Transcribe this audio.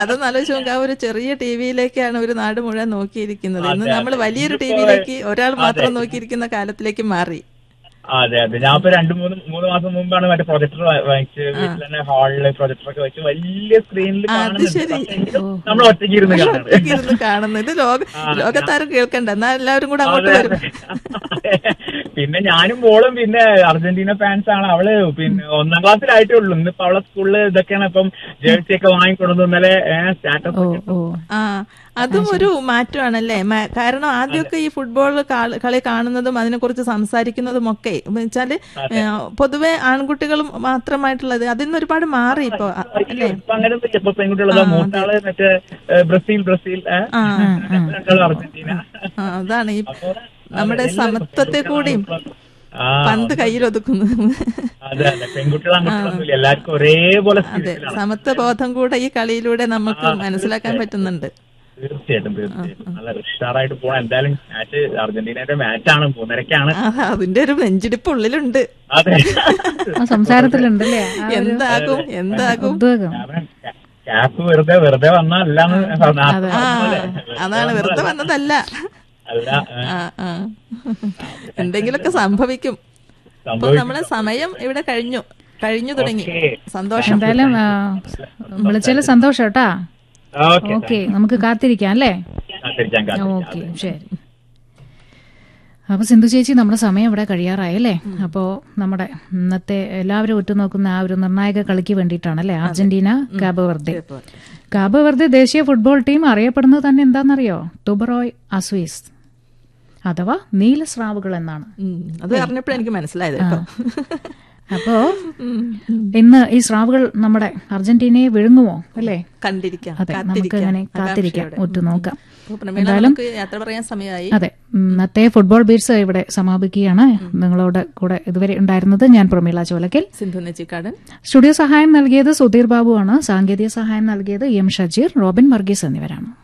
അതൊന്ന് ആലോചിച്ച് നോക്കുക ആ ഒരു ചെറിയ ടിവിയിലേക്കാണ് ഒരു നാട് മുഴുവൻ നോക്കിയിരിക്കുന്നത് ഇന്ന് അതെ, നമ്മൾ അതെ. വലിയൊരു ഇതിപ്പോ- ടിവിയിലേക്ക് ഒരാൾ മാത്രം അതെ. നോക്കിയിരിക്കുന്ന കാലത്തിലേക്ക് മാറി അതെ അതെ ഞാൻ ഇപ്പൊ രണ്ടു മൂന്ന് മൂന്ന് മാസം മുമ്പാണ് മറ്റേ പ്രൊജക്ടർ വാങ്ങിച്ച് വീട്ടിൽ തന്നെ ഹാളില് പ്രൊജക്ടർ ഒക്കെ വെച്ച് വലിയ സ്ക്രീനിൽ ആ, അത് ശരി. നമ്മൾ ഒറ്റയ്ക്ക് ഇരുന്ന് കാണുന്നത് ഒറ്റയ്ക്ക് ഇരുന്ന് കാണുന്നു ഇത് ലോക ആ, ലോകത്താരും കേൾക്കണ്ട എന്നാ എല്ലാവരും കൂടെ അങ്ങോട്ട് അതെ, വരും അതെ. പിന്നെ ഞാനും മോളും പിന്നെ അർജന്റീന ഫാൻസ് ആണ് അവള് പിന്നെ ഒന്നാം ക്ലാസ്സിലായിട്ടേ ഉള്ളൂ ഇന്നിപ്പോ അവളെ സ്കൂളിൽ ഇതൊക്കെയാണ് ഇപ്പം ജേഴ്സി ഒക്കെ വാങ്ങിക്കൊണ്ടു ഇന്നലെ സ്റ്റാറ്റസ് ഓ ഓ ആ അതും ഒരു മാറ്റമാണല്ലേ മ- കാരണം ആദ്യമൊക്കെ ഈ ഫുട്ബോൾ കാ- കളി കാണുന്നതും അതിനെക്കുറിച്ച് സംസാരിക്കുന്നതും ഒക്കെ എന്ന് വെച്ചാല് ഏ, പൊതുവെ ആൺകുട്ടികളും മാത്രമായിട്ടുള്ളത് അതിൽ നിന്ന് ഒരുപാട് മാറി ഇപ്പൊ അ- അല്ലേ ഇപ്പൊ അങ്ങനെ ഒന്നും ഇല്ല. ഇപ്പൊ പെൺകുട്ടികളെ മൂത്താള് മറ്റേ ഏ, ബ്രസീൽ ബ്രസീൽ ഏ? ആ രണ്ടാളും അർജന്റീന ആ, അതാണ് ഈ അപ്പൊ നമ്മുടെ അതെ, സമത്വത്തെ കൂടിയും ആ, പന്ത് കയ്യിലൊതുക്കുന്നു അതെ അതെ പെൺകുട്ടികൾ ആൺകുട്ടികളൊന്നുമില്ല എല്ലാവർക്കും ഒരേപോലെ അതെ സ്പിരിറ്റിലാണ്. സമത്വ ബോധം കൂടെ ഈ കളിയിലൂടെ നമുക്ക് മനസ്സിലാക്കാൻ പറ്റുന്നുണ്ട് തീർച്ചയായിട്ടും തീർച്ചയായിട്ടും നല്ല ഉഷാറായിട്ട് പോണം എന്തായാലും മാച്ച് അർജന്റീനയുടെ മാച്ചാണ് മൂന്നരക്കാണ് ആ, അതിന്റെ ഒരു നെഞ്ചിടിപ്പ് ഉള്ളിലുണ്ട് അതെ ആ സംസാരത്തിലുണ്ടല്ലേ ആ ഒരു എന്താകും എന്താകും ഉദ്വേഗം കാരണം ക്യാപ്പ് വെറുതെ വെറുതെ വന്നല്ലാന്ന് പറഞ്ഞ ആ അതാണ് വെറുതെ വന്നതല്ല അല്ല ഏ, ആ ആ എന്തെങ്കിലുമൊക്കെ സംഭവിക്കും അപ്പൊ സംഭവിക്കും. നമ്മളെ സമയം ഇവിടെ കഴിഞ്ഞു കഴിഞ്ഞു തുടങ്ങി ഓക്കേ. സന്തോഷം എന്തായാലും ആ, വിളിച്ചതിൽ സന്തോഷം കേട്ടാ ഓക്കെ ഓക്കെ നമുക്ക് കാത്തിരിക്കാം അല്ലേ കാത്തിരിക്കാം കാത്തിരിക്കാം ഓക്കെ ശരി അപ്പൊ സിന്ധു ചേച്ചി നമ്മുടെ സമയം ഇവിടെ കഴിയാറായല്ലേ അപ്പോ നമ്മുടെ ഇന്നത്തെ എല്ലാവരും ഉറ്റുനോക്കുന്ന ആ ഒരു നിർണായക കളിക്ക് വേണ്ടിയിട്ടാണല്ലേ Argentina Cabo Verde Cabo Verde ദേശീയ ഫുട്ബോൾ ടീം അറിയപ്പെടുന്നത് തന്നെ എന്താണെന്നറിയോ ടുബറോയ് അസ്വീസ് അഥവാ നീലസ്രാവുകൾ എന്നാണ് ഉം, അത് പറഞ്ഞപ്പോഴേ എനിക്ക് മനസ്സിലായത് കേട്ടോ അപ്പോ ഇന്ന് ഈ സ്രാവുകൾ നമ്മുടെ അർജന്റീനയെ വിഴുങ്ങുമോ അല്ലേ കണ്ടിരിക്കാം അതെ നമുക്ക് അങ്ങനെ കാത്തിരിക്കാം ആകാംക്ഷയോടെ. ഉറ്റുനോക്കാം അപ്പൊ പ്രമീള നമുക്ക് യാത്ര പറയാൻ സമയമായി അതെ ഇന്നത്തെ ഫുട്ബോൾ ബീറ്റ്സ് ഇവിടെ സമാപിക്കുകയാണ് നിങ്ങളോട് കൂടെ ഇതുവരെ ഉണ്ടായിരുന്നത് ഞാൻ പ്രമീള ചോലക്കൽ സിന്ധു നെച്ചിക്കാടൻ സ്റ്റുഡിയോ സഹായം നൽകിയത് സുധീർ ബാബുവാണ് സാങ്കേതിക സഹായം നൽകിയത് എം ഷജീർ റോബിൻ വർഗീസ് എന്നിവരാണ്